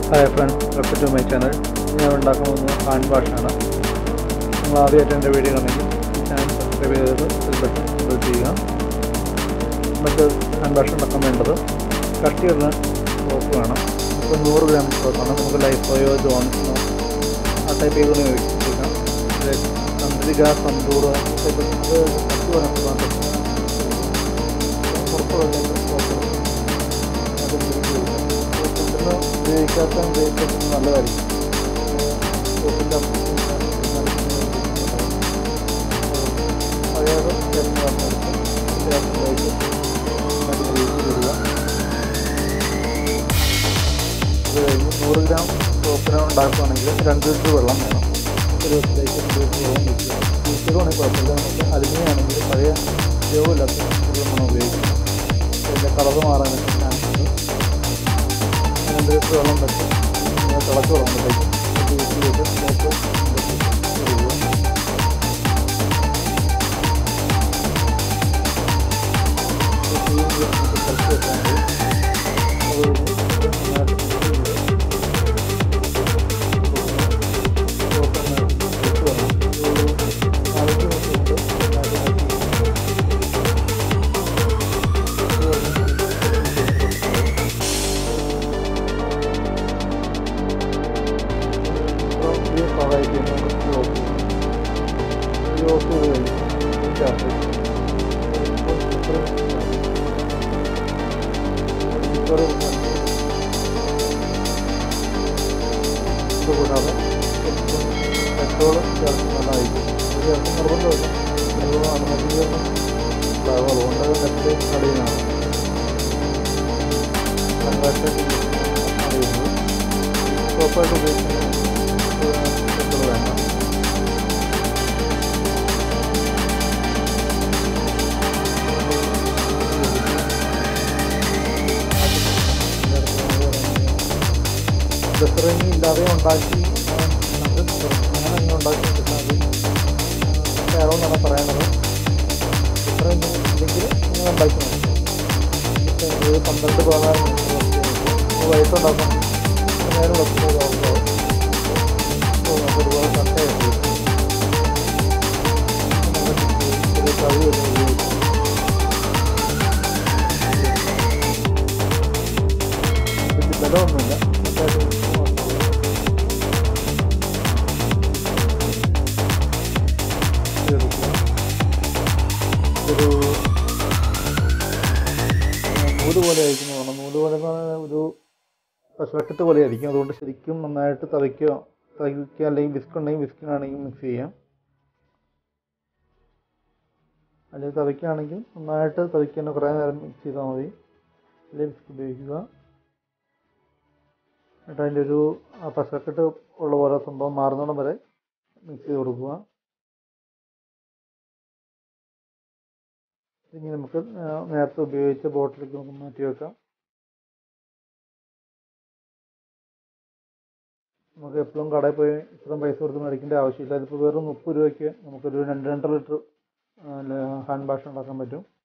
hi friends welcome to my channel ഞാൻ ഉണ്ടാക്കാൻ പോകുന്നത് ഹാൻഡ് വാഷാണ് നിങ്ങൾ ആദ്യമായിട്ട് എൻ്റെ വീഡിയോ ആണെങ്കിൽ ചാനൽ സബ്സ്ക്രൈബ് ചെയ്തത് ബെൽ ബട്ടൺ ക്ലിക്ക് ചെയ്യുക നമുക്ക് ഹാൻഡ് വാഷ് ഉണ്ടാക്കാൻ വേണ്ടത് കട്ടിയുള്ള സോപ്പ് വേണം ഇപ്പോൾ നൂറ് ഗ്രാം സോപ്പാണ് നമുക്ക് ലൈഫ് ബോയോ ജോൺസണോ ആ ടൈപ്പ് ചെയ്ത് ഉപയോഗിക്കാം ചന്ദ്രിക സന്തൂർ ടൈപ്പ് അത് കട്ടി വേണം പുറത്തുള്ള സോപ്പ് അത് ഉപയോഗിക്കുക ഉപയോഗിക്കാത്ത ഉപയോഗിക്കുന്നത് നല്ലതായിരിക്കും സോപ്പിൻ്റെ പഴയത് ചേർന്ന് വന്നെടുത്ത് ഗ്യാസിലേക്ക് നല്ല രീതിയിൽ ഇടുക അത് കഴിഞ്ഞ് നൂറ് ഗ്രാം സോപ്പിന് ഉണ്ടാക്കുകയാണെങ്കിൽ രണ്ട് ലിറ്റർ വെള്ളം വേണം ഒരു ദിവസത്തേക്ക് രണ്ട് ലിറ്റർ വെള്ളം വയ്ക്കുക യൂസുകളാണെങ്കിൽ കുഴപ്പമില്ല നമുക്ക് അലുമിനിയം ആണെങ്കിൽ പഴയ ഉപയോഗമില്ലാത്ത വെള്ളമാണ് ഉപയോഗിക്കുന്നത് അതിൻ്റെ കളറ് മാറാനൊക്കെ ചാൻസ് ഉണ്ട് രണ്ട് ലിറ്റർ വെള്ളം വെച്ച് ഇങ്ങനെ തിളച്ച് തുടങ്ങുമ്പോഴത്തേക്കും അത് യൂസിലേക്ക് സോപ്പ് ഇടുക കൂടാതെ പെട്രോൾ ചേർക്കുന്നതായിരിക്കും ഇത് ചേർത്ത് നിർബന്ധമില്ല നിർബന്ധമാണ് മലിനീകരണം ഉണ്ടാകും അതുകൊണ്ട് അത് നെറ്റ് അടിയുന്നതാണ് അറിയുന്നത് സോപ്പായിട്ട് ഉപയോഗിക്കുന്നത് പെട്രോൾ വേണ്ട ഡിഫറൻസ് ഇല്ലാതെ ഉണ്ടാക്കി അത് അങ്ങനെ അങ്ങനെ ഉണ്ടാക്കി കിട്ടാതെ വേറെ എന്നാണ് പറയുന്നത് ഡിഫറൻസ് ഇല്ലെങ്കിൽ നിങ്ങൾ ഉണ്ടാക്കി നോക്കും ഒരു പന്ത്രണ്ട് പതിനാറ് മിനിറ്റ് വൈകിട്ട് ഉണ്ടാക്കണം നേരെ വെക്കുന്നത് ഓർക്കാവും ഒരുപാട് കട്ടയുണ്ട് ഒരു കവി ഉപയോഗിക്കും വലിയ ബലമൊന്നുമില്ല ഒരു നൂല് പോലെ ആയിരിക്കും തോന്നുന്നു നൂല് പോലെ എന്ന് പറഞ്ഞാൽ ഒരു പശുവെക്കത്ത് പോലെ ആയിരിക്കും അതുകൊണ്ട് ശരിക്കും നന്നായിട്ട് തവയ്ക്കുക തവയ്ക്കുക അല്ലെങ്കിൽ വിസ്ക് ഉണ്ടെങ്കിൽ വിസ്കിനാണെങ്കിൽ മിക്സ് ചെയ്യാം അല്ലെങ്കിൽ തവയ്ക്കുകയാണെങ്കിൽ നന്നായിട്ട് തവയ്ക്കാൻ കുറേ നേരം മിക്സ് ചെയ്താൽ മതി അല്ലെങ്കിൽ വിസ്ക് ഉപയോഗിക്കുക എന്നിട്ട് അതിൻ്റെ ഒരു പശക്കെട്ട് ഉള്ള പോലെ സംഭവം മാറുന്നിടം വരെ മിക്സ് ചെയ്ത് കൊടുക്കുക ഇനി നമുക്ക് നേരത്തെ ഉപയോഗിച്ച ബോട്ടിലേക്ക് നമുക്ക് മാറ്റി വെക്കാം നമുക്ക് എപ്പോഴും കടയിൽ പോയി ഇത്രയും പൈസ കൊടുത്ത് മേടിക്കേണ്ട ആവശ്യമില്ല അതിപ്പോൾ വെറും മുപ്പത് രൂപയ്ക്ക് നമുക്കൊരു രണ്ട് രണ്ടര ലിറ്റർ ഹാൻഡ് വാഷ് ഉണ്ടാക്കാൻ പറ്റും